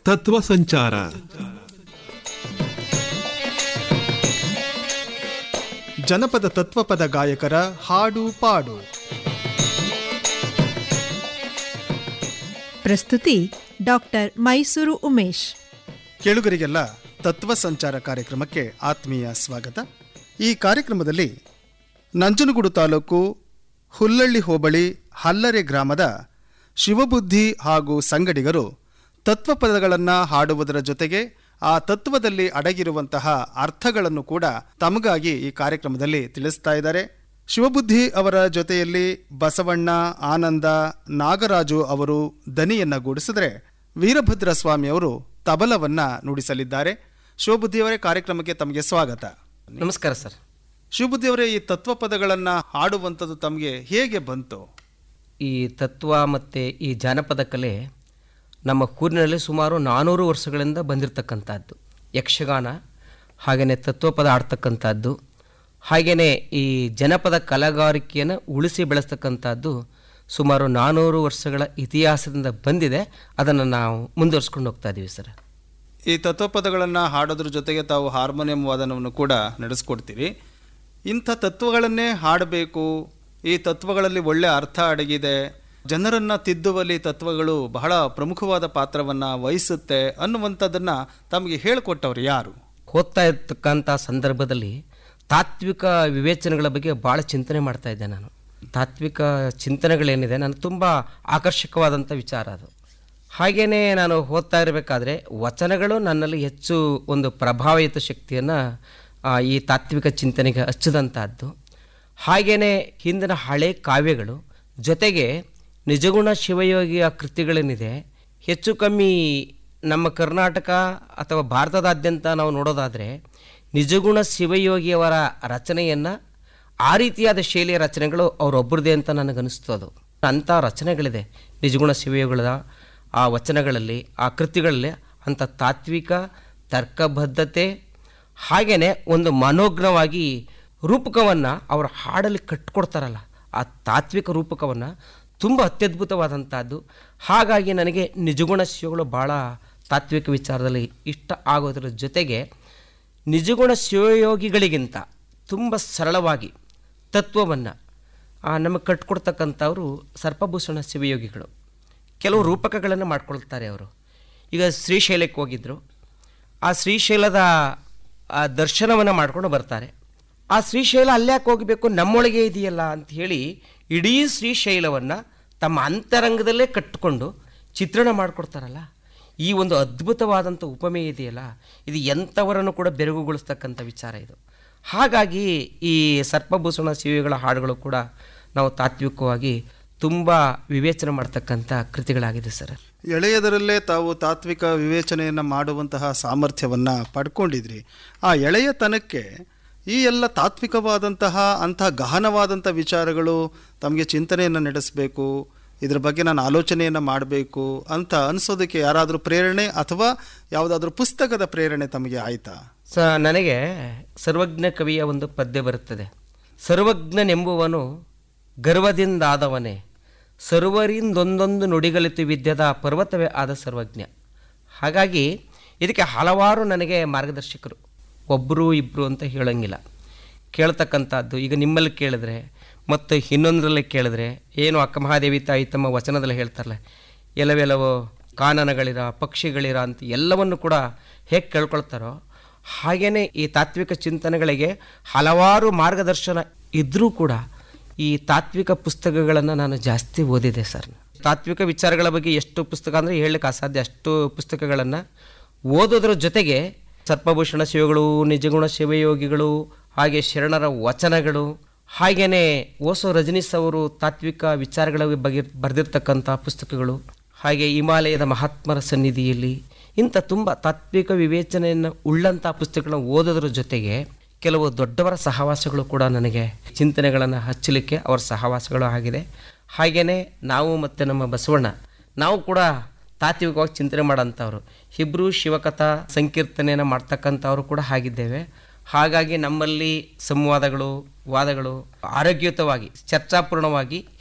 ತತ್ವ ಸಂಚಾರ ಜನಪದ ತತ್ವಪದ ಗಾಯಕರ ಹಾಡು ಪಾಡು ಪ್ರಸ್ತುತಿ ಡಾಕ್ಟರ್ ಮೈಸೂರು ಉಮೇಶ್ ಕೇಳುಗರಿಗೆಲ್ಲ ತತ್ವ ಸಂಚಾರ ಕಾರ್ಯಕ್ರಮಕ್ಕೆ ಆತ್ಮೀಯ ಸ್ವಾಗತ ಈ ಕಾರ್ಯಕ್ರಮದಲ್ಲಿ ನಂಜನಗೂಡು ತಾಲೂಕು ಹುಲ್ಲಳ್ಳಿ ಹೋಬಳಿ ಹಲ್ಲರೆ ಗ್ರಾಮದ ಶಿವಬುದ್ಧಿ ಹಾಗೂ ಸಂಗಡಿಗರು ತತ್ವಪದಗಳನ್ನು ಹಾಡುವುದರ ಜೊತೆಗೆ ಆ ತತ್ವದಲ್ಲಿ ಅಡಗಿರುವಂತಹ ಅರ್ಥಗಳನ್ನು ಕೂಡ ತಮಗಾಗಿ ಈ ಕಾರ್ಯಕ್ರಮದಲ್ಲಿ ತಿಳಿಸ್ತಾ ಇದ್ದಾರೆ ಶಿವಬುದ್ಧಿ ಅವರ ಜೊತೆಯಲ್ಲಿ ಬಸವಣ್ಣ ಆನಂದ ನಾಗರಾಜು ಅವರು ದನಿಯನ್ನ ಗೂಡಿಸಿದರೆ ವೀರಭದ್ರ ಸ್ವಾಮಿ ಅವರು ತಬಲವನ್ನ ನುಡಿಸಲಿದ್ದಾರೆ ಶಿವಬುದ್ಧಿ ಅವರೇ ಕಾರ್ಯಕ್ರಮಕ್ಕೆ ತಮಗೆ ಸ್ವಾಗತ ನಮಸ್ಕಾರ ಸರ್ ಶಿವಬುದ್ಧಿ ಅವರೇ ಈ ತತ್ವಪದಗಳನ್ನು ಹಾಡುವಂಥದ್ದು ತಮಗೆ ಹೇಗೆ ಬಂತು ಈ ತತ್ವ ಮತ್ತು ಈ ಜಾನಪದ ಕಲೆ ನಮ್ಮ ಊರಿನಲ್ಲಿ ಸುಮಾರು ನಾನ್ನೂರು ವರ್ಷಗಳಿಂದ ಬಂದಿರತಕ್ಕಂಥದ್ದು ಯಕ್ಷಗಾನ ಹಾಗೆಯೇ ತತ್ವಪದ ಆಡ್ತಕ್ಕಂಥದ್ದು ಹಾಗೆಯೇ ಈ ಜನಪದ ಕಲಾಗಾರಿಕೆಯನ್ನು ಉಳಿಸಿ ಬೆಳೆಸ್ತಕ್ಕಂಥದ್ದು ಸುಮಾರು ನಾನ್ನೂರು ವರ್ಷಗಳ ಇತಿಹಾಸದಿಂದ ಬಂದಿದೆ ಅದನ್ನು ನಾವು ಮುಂದುವರ್ಸ್ಕೊಂಡು ಹೋಗ್ತಾ ಇದ್ದೀವಿ ಸರ್ ಈ ತತ್ವಪದಗಳನ್ನು ಹಾಡೋದ್ರ ಜೊತೆಗೆ ತಾವು ಹಾರ್ಮೋನಿಯಂ ವಾದನವನ್ನು ಕೂಡ ನಡೆಸ್ಕೊಡ್ತೀರಿ ಇಂಥ ತತ್ವಗಳನ್ನೇ ಹಾಡಬೇಕು ಈ ತತ್ವಗಳಲ್ಲಿ ಒಳ್ಳೆ ಅರ್ಥ ಅಡಗಿದೆ ಜನರನ್ನ ತಿದ್ದುವಲ್ಲಿ ತತ್ವಗಳು ಬಹಳ ಪ್ರಮುಖವಾದ ಪಾತ್ರವನ್ನು ವಹಿಸುತ್ತೆ ಅನ್ನುವಂಥದ್ದನ್ನು ತಮಗೆ ಹೇಳಿಕೊಟ್ಟವ್ರು ಯಾರು ಓದ್ತಾ ಇರ್ತಕ್ಕಂಥ ಸಂದರ್ಭದಲ್ಲಿ ತಾತ್ವಿಕ ವಿವೇಚನೆಗಳ ಬಗ್ಗೆ ಭಾಳ ಚಿಂತನೆ ಮಾಡ್ತಾ ಇದ್ದೆ ನಾನು ತಾತ್ವಿಕ ಚಿಂತನೆಗಳೇನಿದೆ ನಾನು ತುಂಬ ಆಕರ್ಷಕವಾದಂಥ ವಿಚಾರ ಅದು ಹಾಗೆಯೇ ನಾನು ಓದ್ತಾ ಇರಬೇಕಾದ್ರೆ ವಚನಗಳು ನನ್ನಲ್ಲಿ ಹೆಚ್ಚು ಒಂದು ಪ್ರಭಾವಯುತ ಶಕ್ತಿಯನ್ನು ಈ ತಾತ್ವಿಕ ಚಿಂತನೆಗೆ ಹಚ್ಚಿದಂಥದ್ದು ಹಾಗೆಯೇ ಹಿಂದಿನ ಹಳೆ ಕಾವ್ಯಗಳು ಜೊತೆಗೆ ನಿಜಗುಣ ಶಿವಯೋಗಿಯ ಕೃತಿಗಳೇನಿದೆ ಹೆಚ್ಚು ಕಮ್ಮಿ ನಮ್ಮ ಕರ್ನಾಟಕ ಅಥವಾ ಭಾರತದಾದ್ಯಂತ ನಾವು ನೋಡೋದಾದರೆ ನಿಜಗುಣ ಶಿವಯೋಗಿಯವರ ರಚನೆಯನ್ನು ಆ ರೀತಿಯಾದ ಶೈಲಿಯ ರಚನೆಗಳು ಅವರೊಬ್ಬರದೇ ಅಂತ ನನಗನ್ನಿಸ್ತು ಅದು ಅಂಥ ರಚನೆಗಳಿದೆ ನಿಜಗುಣ ಶಿವಯೋಗಿಗಳ ಆ ವಚನಗಳಲ್ಲಿ ಆ ಕೃತಿಗಳಲ್ಲಿ ಅಂಥ ತಾತ್ವಿಕ ತರ್ಕಬದ್ಧತೆ ಹಾಗೆಯೇ ಒಂದು ಮನೋಜ್ಞವಾಗಿ ರೂಪಕವನ್ನು ಅವರು ಹಾಡಲ್ಲಿ ಕಟ್ಕೊಡ್ತಾರಲ್ಲ ಆ ತಾತ್ವಿಕ ರೂಪಕವನ್ನು ತುಂಬ ಅತ್ಯದ್ಭುತವಾದಂಥದ್ದು ಹಾಗಾಗಿ ನನಗೆ ನಿಜಗುಣ ಶಿವಗಳು ಭಾಳ ತಾತ್ವಿಕ ವಿಚಾರದಲ್ಲಿ ಇಷ್ಟ ಆಗೋದ್ರ ಜೊತೆಗೆ ನಿಜಗುಣ ಶಿವಯೋಗಿಗಳಿಗಿಂತ ತುಂಬ ಸರಳವಾಗಿ ತತ್ವವನ್ನು ನಮಗೆ ಕಟ್ಕೊಡ್ತಕ್ಕಂಥವರು ಸರ್ಪಭೂಷಣ ಶಿವಯೋಗಿಗಳು ಕೆಲವು ರೂಪಕಗಳನ್ನು ಮಾಡ್ಕೊಳ್ತಾರೆ ಅವರು ಈಗ ಶ್ರೀಶೈಲಕ್ಕೆ ಹೋಗಿದ್ದರು ಆ ಶ್ರೀಶೈಲದ ಆ ದರ್ಶನವನ್ನು ಮಾಡ್ಕೊಂಡು ಬರ್ತಾರೆ ಆ ಶ್ರೀಶೈಲ ಅಲ್ಲ್ಯಾಕೆ ಹೋಗಬೇಕು ನಮ್ಮೊಳಗೆ ಇದೆಯಲ್ಲ ಅಂತ ಹೇಳಿ ಇಡೀ ಶ್ರೀಶೈಲವನ್ನು ತಮ್ಮ ಅಂತರಂಗದಲ್ಲೇ ಕಟ್ಟಿಕೊಂಡು ಚಿತ್ರಣ ಮಾಡಿಕೊಡ್ತಾರಲ್ಲ ಈ ಒಂದು ಅದ್ಭುತವಾದಂಥ ಉಪಮೆ ಇದೆಯಲ್ಲ ಇದು ಎಂಥವರನ್ನು ಕೂಡ ಬೆರಗುಗೊಳಿಸ್ತಕ್ಕಂಥ ವಿಚಾರ ಇದು ಹಾಗಾಗಿ ಈ ಸರ್ಪಭೂಷಣ ಶಿವಿಗಳ ಹಾಡುಗಳು ಕೂಡ ನಾವು ತಾತ್ವಿಕವಾಗಿ ತುಂಬ ವಿವೇಚನೆ ಮಾಡ್ತಕ್ಕಂಥ ಕೃತಿಗಳಾಗಿದೆ ಸರ್ ಎಳೆಯದರಲ್ಲೇ ತಾವು ತಾತ್ವಿಕ ವಿವೇಚನೆಯನ್ನು ಮಾಡುವಂತಹ ಸಾಮರ್ಥ್ಯವನ್ನು ಪಡ್ಕೊಂಡಿದ್ರಿ ಆ ಎಳೆಯತನಕ್ಕೆ ಈ ಎಲ್ಲ ತಾತ್ವಿಕವಾದಂತಹ ಅಂತಹ ಗಹನವಾದಂಥ ವಿಚಾರಗಳು ತಮಗೆ ಚಿಂತನೆಯನ್ನು ನಡೆಸಬೇಕು ಇದ್ರ ಬಗ್ಗೆ ನಾನು ಆಲೋಚನೆಯನ್ನು ಮಾಡಬೇಕು ಅಂತ ಅನಿಸೋದಕ್ಕೆ ಯಾರಾದರೂ ಪ್ರೇರಣೆ ಅಥವಾ ಯಾವುದಾದ್ರೂ ಪುಸ್ತಕದ ಪ್ರೇರಣೆ ತಮಗೆ ಆಯಿತಾ ಸ ನನಗೆ ಸರ್ವಜ್ಞ ಕವಿಯ ಒಂದು ಪದ್ಯ ಬರುತ್ತದೆ ಸರ್ವಜ್ಞನೆಂಬುವನು ಗರ್ವದಿಂದಾದವನೇ ಸರ್ವರಿಂದೊಂದೊಂದು ನುಡಿಗಳಿತು ವಿದ್ಯದ ಪರ್ವತವೇ ಆದ ಸರ್ವಜ್ಞ ಹಾಗಾಗಿ ಇದಕ್ಕೆ ಹಲವಾರು ನನಗೆ ಮಾರ್ಗದರ್ಶಕರು ಒಬ್ಬರು ಇಬ್ಬರು ಅಂತ ಹೇಳೋಂಗಿಲ್ಲ ಕೇಳ್ತಕ್ಕಂಥದ್ದು ಈಗ ನಿಮ್ಮಲ್ಲಿ ಕೇಳಿದ್ರೆ ಮತ್ತು ಇನ್ನೊಂದರಲ್ಲಿ ಕೇಳಿದ್ರೆ ಏನು ಅಕ್ಕ ಮಹಾದೇವಿ ತಾಯಿ ತಮ್ಮ ವಚನದಲ್ಲಿ ಹೇಳ್ತಾರಲ್ಲ ಎಲ್ಲವೆಲ್ಲವೋ ಕಾನನಗಳಿರ ಪಕ್ಷಿಗಳಿರ ಅಂತ ಎಲ್ಲವನ್ನು ಕೂಡ ಹೇಗೆ ಕೇಳ್ಕೊಳ್ತಾರೋ ಹಾಗೆಯೇ ಈ ತಾತ್ವಿಕ ಚಿಂತನೆಗಳಿಗೆ ಹಲವಾರು ಮಾರ್ಗದರ್ಶನ ಇದ್ದರೂ ಕೂಡ ಈ ತಾತ್ವಿಕ ಪುಸ್ತಕಗಳನ್ನು ನಾನು ಜಾಸ್ತಿ ಓದಿದೆ ಸರ್ ತಾತ್ವಿಕ ವಿಚಾರಗಳ ಬಗ್ಗೆ ಎಷ್ಟು ಪುಸ್ತಕ ಅಂದರೆ ಹೇಳಲಿಕ್ಕೆ ಅಸಾಧ್ಯ ಅಷ್ಟು ಪುಸ್ತಕಗಳನ್ನು ಓದೋದ್ರ ಜೊತೆಗೆ ಸರ್ಪಭೂಷಣ ಶಿವಗಳು ನಿಜಗುಣ ಶಿವಯೋಗಿಗಳು ಹಾಗೆ ಶರಣರ ವಚನಗಳು ಹಾಗೆಯೇ ಓಸೋ ರಜನೀಶ್ ಅವರು ತಾತ್ವಿಕ ವಿಚಾರಗಳ ಬಗ್ಗೆ ಬರೆದಿರ್ತಕ್ಕಂಥ ಪುಸ್ತಕಗಳು ಹಾಗೆ ಹಿಮಾಲಯದ ಮಹಾತ್ಮರ ಸನ್ನಿಧಿಯಲ್ಲಿ ಇಂಥ ತುಂಬ ತಾತ್ವಿಕ ವಿವೇಚನೆಯನ್ನು ಉಳ್ಳಂಥ ಪುಸ್ತಕಗಳನ್ನ ಓದೋದ್ರ ಜೊತೆಗೆ ಕೆಲವು ದೊಡ್ಡವರ ಸಹವಾಸಗಳು ಕೂಡ ನನಗೆ ಚಿಂತನೆಗಳನ್ನು ಹಚ್ಚಲಿಕ್ಕೆ ಅವರ ಸಹವಾಸಗಳು ಆಗಿದೆ ಹಾಗೆಯೇ ನಾವು ಮತ್ತು ನಮ್ಮ ಬಸವಣ್ಣ ನಾವು ಕೂಡ ತಾತ್ವಿಕವಾಗಿ ಚಿಂತನೆ ಮಾಡೋಂಥವ್ರು ಇಬ್ಬರು ಶಿವಕಥಾ ಸಂಕೀರ್ತನೆಯನ್ನು ಮಾಡ್ತಕ್ಕಂಥವ್ರು ಕೂಡ ಆಗಿದ್ದೇವೆ ಹಾಗಾಗಿ ನಮ್ಮಲ್ಲಿ ಸಂವಾದಗಳು ವಾದಗಳು ಆರೋಗ್ಯಯುತವಾಗಿ ಚರ್ಚಾಪೂರ್ಣವಾಗಿ